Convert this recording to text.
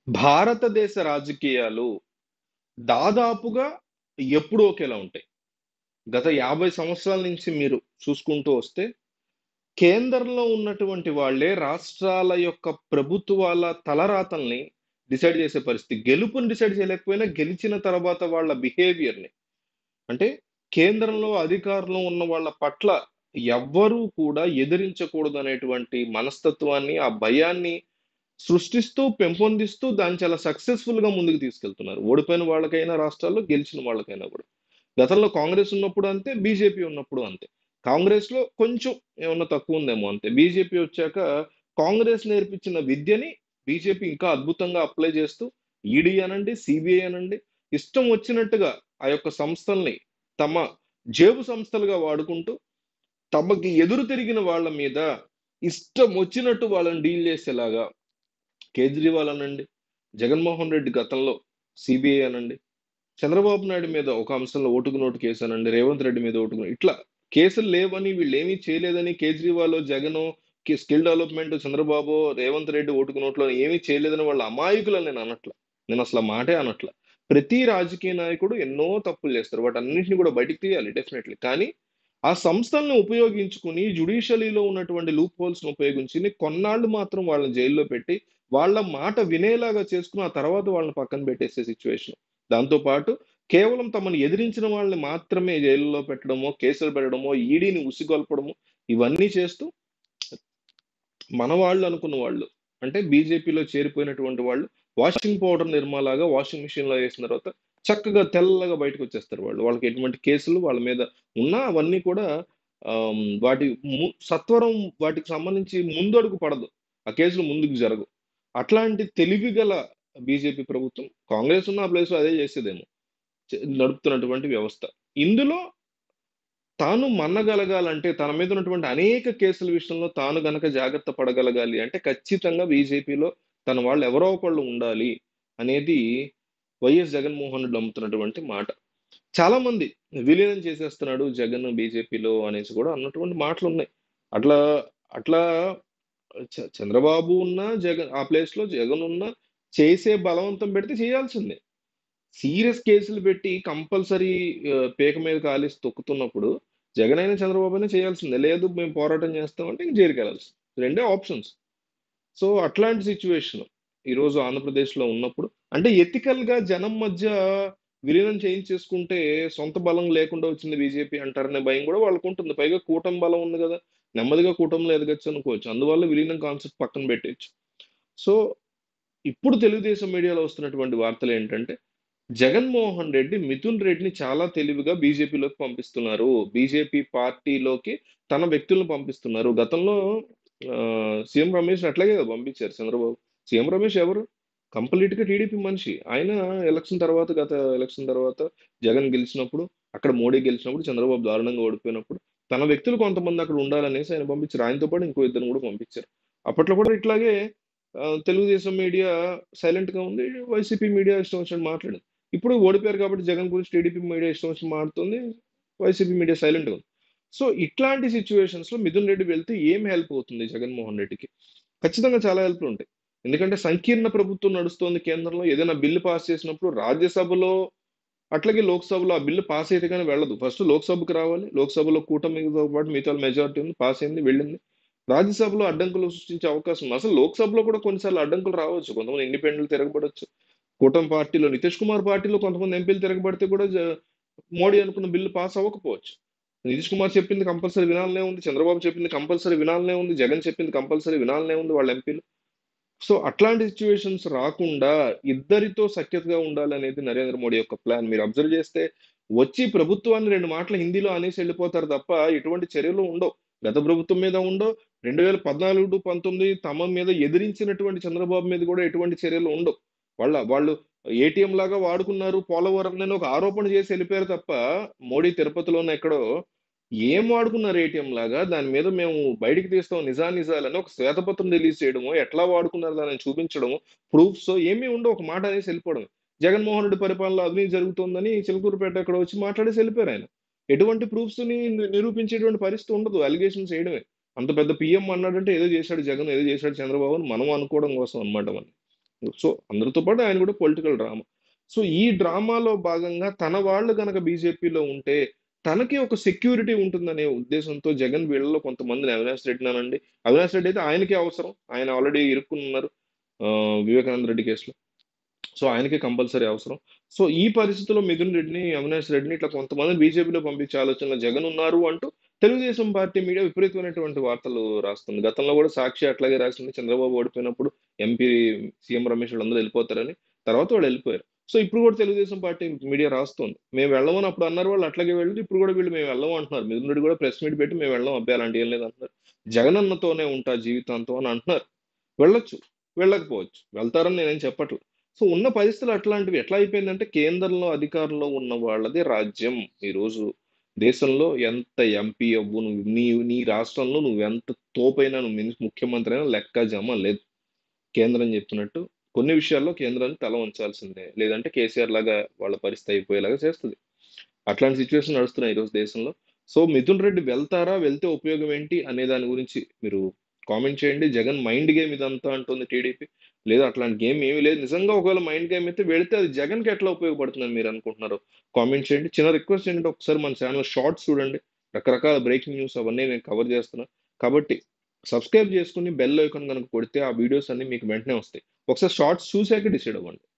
భారతదేశ రాజకీయాలు దాదాపుగా ఎప్పుడూ ఒకేలా ఉంటాయి. గత 50 సంవత్సరాల నుంచి మీరు చూసుకుంటూ వస్తే, కేంద్రంలో ఉన్నటువంటి వాళ్ళే రాష్ట్రాల యొక్క ప్రభుత్వాల తలరాతల్ని డిసైడ్ చేసే పరిస్థితి. గెలుపుని డిసైడ్ చేయలేకపోయినా, గెలిచిన తర్వాత వాళ్ళ బిహేవియర్‌ని అంటే కేంద్రంలో అధికారంలో ఉన్న వాళ్ళ పట్ల ఎవ్వరూ కూడా ఎదిరించకూడదనేటువంటి మనస్తత్వాన్ని, ఆ భయాన్ని సృష్టిస్తూ, పెంపొందిస్తూ దాన్ని చాలా సక్సెస్‌ఫుల్‌గా ముందుకు తీసుకెళ్తున్నారు. ఓడిపోయిన వాళ్ళకైనా రాష్ట్రాల్లో, గెలిచిన వాళ్ళకైనా కూడా. గతంలో కాంగ్రెస్ ఉన్నప్పుడు అంతే, బీజేపీ ఉన్నప్పుడు అంతే. కాంగ్రెస్‌లో కొంచెం ఏమన్నా తక్కువుందేమో అంతే. బీజేపీ వచ్చాక కాంగ్రెస్ నేర్పించిన విద్యని బీజేపీ ఇంకా అద్భుతంగా అప్లై చేస్తూ ఈడీ అనండి, సీబీఐ అనండి, ఇష్టం వచ్చినట్టుగా ఆ యొక్క సంస్థల్ని తమ జేబు సంస్థలుగా వాడుకుంటూ, తమకి ఎదురు తిరిగిన వాళ్ళ మీద ఇష్టం వచ్చినట్టు వాళ్ళని డీల్ చేసేలాగా కేజ్రీవాల్ అనండి, జగన్మోహన్ రెడ్డి గతంలో సీబీఐ అనండి, చంద్రబాబు నాయుడు మీద ఒక అంశంలో ఓటుకు నోటు కేసు అనండి, రేవంత్ రెడ్డి మీద ఓటుకు ఇట్లా కేసులు లేవని, వీళ్ళేమీ చేయలేదని కేజ్రీవాలో, జగనో, కి స్కిల్ డెవలప్‌మెంట్ చంద్రబాబో, రేవంత్ రెడ్డి ఓటుకు నోట్లో ఏమీ చేయలేదని వాళ్ళ అమాయకులని నేను అనట్ల. నేనసల ఆ మాటే అనట్ల. ప్రతి రాజకీయ నాయకుడు ఎన్నో తప్పులు చేస్తారు. వాటన్నిటిని కూడా బయటికి తీయాలి డెఫినైట్‌లీ. కానీ ఆ సంస్థల్ని ఉపయోగించుకొని జ్యుడిషియరీలో ఉన్నటువంటి లూప్ హోల్స్‌ని ఉపయోగించుకొని కొన్నాళ్ళు మాత్రం వాళ్ళని జైల్‌లో పెట్టి, వాళ్ళ మాట వినేలాగా చేసుకొని, ఆ తర్వాత వాళ్ళని పక్కన పెట్టేసే సిట్యుయేషన్. దాంతో పాటు కేవలం తమను ఎదిరించిన వాళ్ళని మాత్రమే జైలులో పెట్టడమో, కేసులు పెట్టడమో, ఈడీని ఉసిగొల్పడమో ఇవన్నీ చేస్తూ మన వాళ్ళు అనుకున్న వాళ్ళు అంటే బీజేపీలో చేరిపోయినటువంటి వాళ్ళు వాషింగ్ పౌడర్ నిర్మాలాగా వాషింగ్ మిషన్‌లో ఏసిన తర్వాత చక్కగా తెల్లగా బయటకొచ్చేస్తారు వాళ్ళు. వాళ్ళకి ఎటువంటి కేసులు వాళ్ళ మీద ఉన్నా అవన్నీ కూడా ఆహ్, వాటి ము సత్వరం వాటికి సంబంధించి ముందడుగు పడదు. ఆ కేసులు ముందుకు జరగవు. అట్లాంటి తెలివి గల బీజేపీ ప్రభుత్వం కాంగ్రెస్ ఉన్న ఆ ప్లేస్‌లో అదే చేసేదేమో. చే నడుపుతున్నటువంటి వ్యవస్థ. ఇందులో తాను మన్నగలగాలంటే తన మీద ఉన్నటువంటి అనేక కేసుల విషయంలో తాను గనక జాగ్రత్త పడగలగాలి అంటే ఖచ్చితంగా బీజేపీలో తన వాళ్ళు ఎవరో ఒకళ్ళు ఉండాలి అనేది వైఎస్ జగన్మోహన్ రెడ్డి నమ్ముతున్నటువంటి మాట. చాలామంది విలీనం చేసేస్తున్నాడు జగన్ బీజేపీలో అనేసి కూడా అన్నటువంటి మాటలున్నాయి. అట్లా అట్లా చ చంద్రబాబు ఉన్నా, జగన్ ఆ ప్లేస్‌లో జగన్ ఉన్నా చేసే బలవంతం పెడితే చేయాల్సిందే. సీరియస్ కేసులు పెట్టి కంపల్సరీ ఆహ్, పీక మీద కాలేసి తొక్కుతున్నప్పుడు జగన్ అయినా, చంద్రబాబు అయినా చేయాల్సిందే. లేదు మేము పోరాటం చేస్తామంటే ఇంక జైలుకెళ్ళాల్సిందే. రెండే ఆప్షన్స్. సో, అట్లాంటి సిట్యుయేషన్ ఈరోజు ఆంధ్రప్రదేశ్‌లో ఉన్నప్పుడు అంటే ఎథికల్‌గా జనం మధ్య విలీనం చేయించేసుకుంటే సొంత బలం లేకుండా వచ్చింది బీజేపీ అంటారనే భయం కూడా వాళ్ళకుంటుంది. పైగా కూటమి బలం ఉంది గదా! నెమ్మదిగా కూటమిలో ఎదగొచ్చు అనుకోవచ్చు. అందువల్ల విలీనం కాన్సెప్ట్ పక్కన పెట్టేయొచ్చు. సో, ఇప్పుడు తెలుగుదేశం మీడియాలో వస్తున్నటువంటి వార్తలేంటంటే జగన్మోహన్ రెడ్డి, మిథున్ రెడ్డిని చాలా తెలివిగా బీజేపీలోకి పంపిస్తున్నారు. బీజేపీ పార్టీలోకి తన వ్యక్తులను పంపిస్తున్నారు. గతంలో ఆహ్, సీఎం రమేష్‌ని అట్లాగే కదా పంపించారు చంద్రబాబు. సీఎం రమేష్ ఎవరు? కంప్లీట్‌గా టీడీపీ మనిషి. ఆయన ఎలక్షన్ తర్వాత గత ఎలక్షన్ తర్వాత జగన్ గెలిచినప్పుడు, అక్కడ మోడీ గెలిచినప్పుడు, చంద్రబాబు దారుణంగా ఓడిపోయినప్పుడు తన వ్యక్తులు కొంతమంది అక్కడ ఉండాలనేసి ఆయన పంపించారు. ఆయనతో పాటు ఇంకో ఇద్దరిని కూడా పంపించారు. అప్పట్లో కూడా ఇట్లాగే ఆహ్, తెలుగుదేశం మీడియా సైలెంట్‌గా ఉంది. వైసీపీ మీడియా ఇష్టం వచ్చినట్టు మాట్లాడింది. ఇప్పుడు ఓడిపోయారు కాబట్టి జగన్ గురించి టీడీపీ మీడియా ఇష్టం వచ్చినట్టు మాట్లాడుతుంది. వైసీపీ మీడియా సైలెంట్‌గా ఉంది. సో, ఇట్లాంటి సిట్యుయేషన్స్‌లో మిథున్ రెడ్డి వెళ్తే ఏం హెల్ప్ అవుతుంది జగన్మోహన్ రెడ్డికి? ఖచ్చితంగా చాలా హెల్ప్‌లుంటాయి. ఎందుకంటే సంకీర్ణ ప్రభుత్వం నడుస్తోంది కేంద్రంలో. ఏదైనా బిల్ పాస్ చేసినప్పుడు రాజ్యసభలో అట్లాగే లోక్‌సభలో ఆ బిల్ పాస్ అయితే గాని వెళ్ళదు. ఫస్ట్ లోక్‌సభకి రావాలి. లోక్‌సభలో కూటమితో పాటు మిగతా మెజారిటీ ఉంది. పాస్ అయింది, వెళ్ళింది. రాజ్యసభలో అడ్డంకులు సృష్టించే అవకాశం ఉంది. అసలు లోక్‌సభలో కూడా కొన్ని సార్లు అడ్డంకులు రావచ్చు. కొంతమంది ఇండిపెండెంట్లు తిరగబడొచ్చు. కూటమి పార్టీలో నితీష్ కుమార్ పార్టీలో కొంతమంది ఎంపీలు తిరగబడితే కూడా జ మోడీ అనుకున్న బిల్ పాస్ అవ్వకపోవచ్చు. నితీష్ కుమార్ చెప్పింది కంపల్సరీ వినాలనే ఉంది. చంద్రబాబు చెప్పింది కంపల్సరీ వినాలనే ఉంది. జగన్ చెప్పింది కంపల్సరీ వినాలనే ఉంది వాళ్ళ ఎంపీలు. సో, అట్లాంటి సిట్యుయేషన్స్ రాకుండా ఇద్దరితో సఖ్యతగా ఉండాలనేది నరేంద్ర మోడీ యొక్క ప్లాన్. మీరు అబ్జర్వ్ చేస్తే వచ్చి ప్రభుత్వాన్ని 2 మాటలు హిందీలో అనేసి ఎళ్ళిపోతారు తప్ప ఎటువంటి చర్యలు ఉండవు. గత ప్రభుత్వం మీద ఉండవు. 2014-19 తమ మీద ఎదిరించినటువంటి చంద్రబాబు మీద కూడా ఎటువంటి చర్యలు ఉండవు. వాళ్ళ వాళ్ళు ఏటీఎం లాగా వాడుకున్నారు పోలవరంని ఒక ఆరోపణ చేసి ఎళ్ళిపోయారు తప్ప మోడీ తిరుపతిలోనో ఎక్కడో ఏం వాడుకున్నారు ఏటీఎం లాగా దాని మీద మేము బయటికి తీస్తాం నిజానిజాలని ఒక శ్వేతపత్రం రిలీజ్ చేయడమో, ఎట్లా వాడుకున్నారు దాన్ని చూపించడమో, ప్రూఫ్సో ఏమీ ఉండవు. ఒక మాట అనేసి ఎళ్ళిపోవడమే. జగన్మోహన్ రెడ్డి పరిపాలనలో అవినీతి జరుగుతోందని చిలకలూరిపేట ఎక్కడో వచ్చి మాట్లాడేసి ఎళ్ళిపోయారాయన. ఎటువంటి ప్రూఫ్స్‌ని ని నిరూపించేటువంటి పరిస్థితి ఉండదు. అలిగేషన్స్ చేయడమే. అంత పెద్ద పీఎం అన్నాడంటే ఏదో చేశాడు జగన్, ఏదో చేశాడు చంద్రబాబు అని మనం అనుకోవడం కోసం అన్నమాట అవన్నీ. సో అందరితో పాటు ఆయన కూడా పొలిటికల్ డ్రామా సో ఈ డ్రామాలో భాగంగా తన వాళ్ళు గనక బీజేపీలో ఉంటే తనకి ఒక సెక్యూరిటీ ఉంటుందనే ఉద్దేశంతో జగన్ వీళ్ళలో కొంతమందిని అవినాష్ రెడ్డి అనండి అవినాష్ రెడ్డి అయితే ఆయనకే అవసరం ఆయన ఆల్రెడీ ఇరుక్కుని ఉన్నారు ఆ, వివేకానంద రెడ్డి కేసులో సో ఆయనకే కంపల్సరీ అవసరం సో ఈ పరిస్థితిలో మిథున్ రెడ్డిని అవినాష్ రెడ్డిని ఇట్లా కొంతమంది బీజేపీలో పంపించే ఆలోచనలో జగన్ ఉన్నారు అంటూ తెలుగుదేశం పార్టీ మీడియా విపరీతమైనటువంటి వార్తలు రాస్తుంది గతంలో కూడా సాక్షి అట్లాగే రాసింది చంద్రబాబు ఓడిపోయినప్పుడు ఎంపీ సీఎం రమేష్ వాళ్ళందరూ వెళ్ళిపోతారని తర్వాత వాళ్ళు వెళ్ళిపోయారు సో ఇప్పుడు కూడా తెలుగుదేశం పార్టీ మీడియా రాస్తుంది మేము వెళ్ళమని అప్పుడు అన్నారు వాళ్ళు అట్లాగే వెళ్ళి ఇప్పుడు కూడా వీళ్ళు మేము వెళ్ళము అంటున్నారు మిథున్ రెడ్డి కూడా ప్రెస్ మీట్ పెట్టి మేము వెళ్ళం అబ్బాయి అలాంటి ఏం లేదు అంటున్నారు జగన్ అన్నతోనే ఉంటా జీవితాంతం అని అంటున్నారు వెళ్ళొచ్చు వెళ్ళకపోవచ్చు వెళ్తారని నేనేం చెప్పట్లేదు సో ఉన్న పరిస్థితులు అట్లాంటివి ఎట్లా అయిపోయిందంటే కేంద్రంలో అధికారంలో ఉన్న వాళ్ళది రాజ్యం ఈరోజు దేశంలో ఎంత ఎంపీ అవ్వు నువ్వు నీ నీ రాష్ట్రంలో నువ్వు ఎంత తోపైనా నువ్వు మిని- ముఖ్యమంత్రి అయినా లెక్క జమ లేదు కేంద్రం చెప్పినట్టు కొన్ని విషయాల్లో కేంద్రాన్ని తల ఉంచాల్సిందే లేదంటే కేసీఆర్ లాగా వాళ్ళ పరిస్థితి అయిపోయేలాగా చేస్తుంది అట్లాంటి సిచ్యువేషన్ నడుస్తున్నాయి ఈరోజు దేశంలో సో మిథున్ రెడ్డి వెళ్తారా వెళ్తే ఉపయోగం ఏంటి అనే దాని గురించి మీరు కామెంట్ చేయండి జగన్ మైండ్ గేమ్ ఇదంతా అంటుంది టీడీపీ లేదా అట్లాంటి గేమ్ ఏమీ లేదు నిజంగా ఒకవేళ మైండ్ గేమ్ అయితే వెళితే అది జగన్కి ఎట్లా ఉపయోగపడుతుందని మీరు అనుకుంటున్నారు కామెంట్ చేయండి చిన్న రిక్వెస్ట్ ఏంటంటే ఒకసారి మన ఛానల్ షార్ట్స్ చూడండి రకరకాల బ్రేకింగ్ న్యూస్ అవన్నీ నేను కవర్ చేస్తున్నాను కాబట్టి సబ్స్క్రైబ్ చేసుకుని బెల్ ఐకాన్ కనుక కొడితే ఆ వీడియోస్ అన్ని మీకు వెంటనే వస్తాయి ఒకసారి షార్ట్స్ చూసాక డిసైడ్ అవ్వండి